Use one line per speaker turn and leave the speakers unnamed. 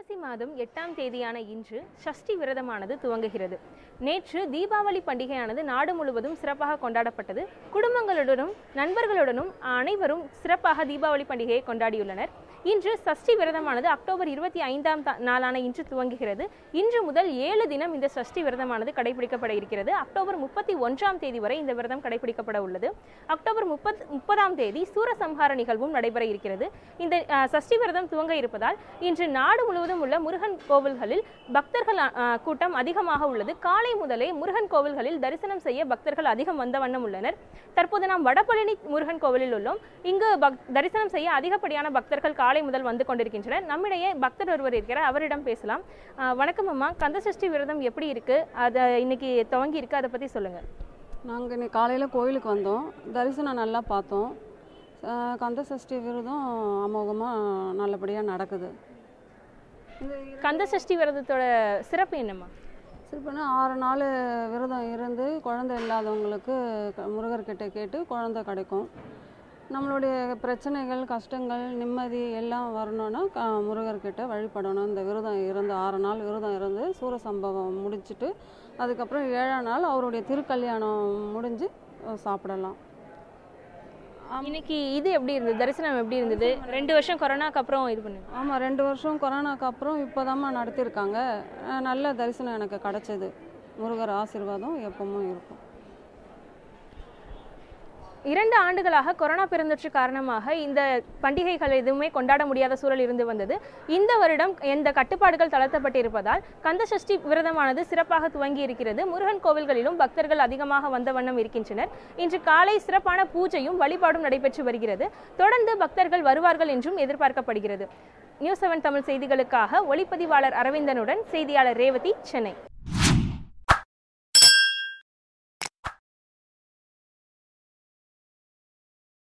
ஐப்பசி மாதம் எட்டாம் தேதியான இன்று சஷ்டி விரதமானது துவங்குகிறது நேற்று தீபாவளி பண்டிகையானது நாடு முழுவதும் சிறப்பாக கொண்டாடப்பட்டது குடும்பங்களுடனும் நண்பர்களுடனும் அனைவரும் சிறப்பாக தீபாவளி பண்டிகையை கொண்டாடியுள்ளனர் இன்று சஷ்டி விரதமானது அக்டோபர் இருபத்தி ஐந்தாம் தா- நாளான இன்று துவங்குகிறது இன்று முதல் ஏழு தினம் இந்த சஷ்டி விரதமானது கடைபிடிக்கப்பட இருக்கிறது அக்டோபர் முப்பத்தி ஒன்றாம் தேதி வரை இந்த விரதம் கடைபிடிக்கப்பட உள்ளது அக்டோபர் முப்பத் முப்பதாம் தேதி சூரசம்ஹார நிகழ்வும் நடைபெற இருக்கிறது இந்த அஹ், சஷ்டி விரதம் துவங்க இருப்பதால் இன்று நாடு முழுவதும் உள்ள முருகன் கோவில்களில் பக்தர்கள் அஹ், கூட்டம் அதிகமாக உள்ளது காலை முதலே முருகன் கோவில்களில் தரிசனம் செய்ய பக்தர்கள் அதிகம் வந்த வண்ணம் உள்ளனர் தற்போது நாம் வடபழனி முருகன் கோவிலில் உள்ளோம் இங்கு பக் தரிசனம் செய்ய அதிகப்படியான பக்தர்கள் காலை முதல் வந்து கொண்டிருக்கின்றனர் நம்மிடையே பக்தர் ஒருவர் இருக்கிறார் அவரிடம் பேசலாம் அஹ், வணக்கம் அம்மா கந்த சஷ்டி விரதம் எப்படி இருக்கு அதை இன்னைக்கு துவங்கி இருக்கு அதை பத்தி சொல்லுங்க
நாங்கள் இன்னைக்கு காலையில் கோயிலுக்கு வந்தோம் தரிசனம் நல்லா பார்த்தோம் அஹ் கந்த சஷ்டி விரதம் அமோகமாக நல்லபடியாக நடக்குது இந்த
கந்த சஷ்டி விரதத்தோட சிறப்பு என்னம்மா
சிறப்புனா ஆறு நாள் விரதம் இருந்து குழந்தை இல்லாதவங்களுக்கு க- முருகர்கிட்ட கேட்டு குழந்தை கிடைக்கும் நம்மளுடைய பிரச்சனைகள் கஷ்டங்கள் நிம்மதி எல்லாம் வரணும்னா க முருகர்கிட்ட வழிபடணும் இந்த விரதம் இருந்து ஆறு நாள் விரதம் இருந்து சூரசம்பவம் முடிச்சிட்டு அதுக்கப்புறம் ஏழாம் நாள் அவருடைய திருக்கல்யாணம் முடிஞ்சு அஹ், சாப்பிடலாம்
இன்னைக்கு இது எப்படி இருந்தது தரிசனம் எப்படி இருந்தது ரெண்டு வருஷம் கொரோனாக்கு அப்புறம் இது பண்ணு
ஆமாம் ரெண்டு வருஷம் கொரோனாக்கு அப்புறம் இப்போதாம்மா நடத்தியிருக்காங்க அஹ், நல்ல தரிசனம் எனக்கு கிடைச்சது முருகர் ஆசீர்வாதம் எப்பவும் இருக்கும்
இரண்டு ஆண்டுகளாக கொரோனா பெருந்தொற்று காரணமாக இந்த பண்டிகைகள் எதுவுமே கொண்டாட முடியாத சூழல் இருந்து வந்தது இந்த வருடம் இந்த கட்டுப்பாடுகள் தளர்த்தப்பட்டிருப்பதால் கந்த சஷ்டி விரதமானது சிறப்பாக துவங்கி இருக்கிறது முருகன் கோவில்களிலும் பக்தர்கள் அதிகமாக வந்த வண்ணம் இருக்கின்றனர் இன்று காலை சிறப்பான பூஜையும் வழிபாடும் நடைபெற்று வருகிறது தொடர்ந்து பக்தர்கள் வருவார்கள் என்றும் எதிர்பார்க்கப்படுகிறது நியூஸ் செவன் தமிழ் செய்திகளுக்காக ஒளிப்பதிவாளர் அரவிந்தனுடன் செய்தியாளர் ரேவதி சென்னை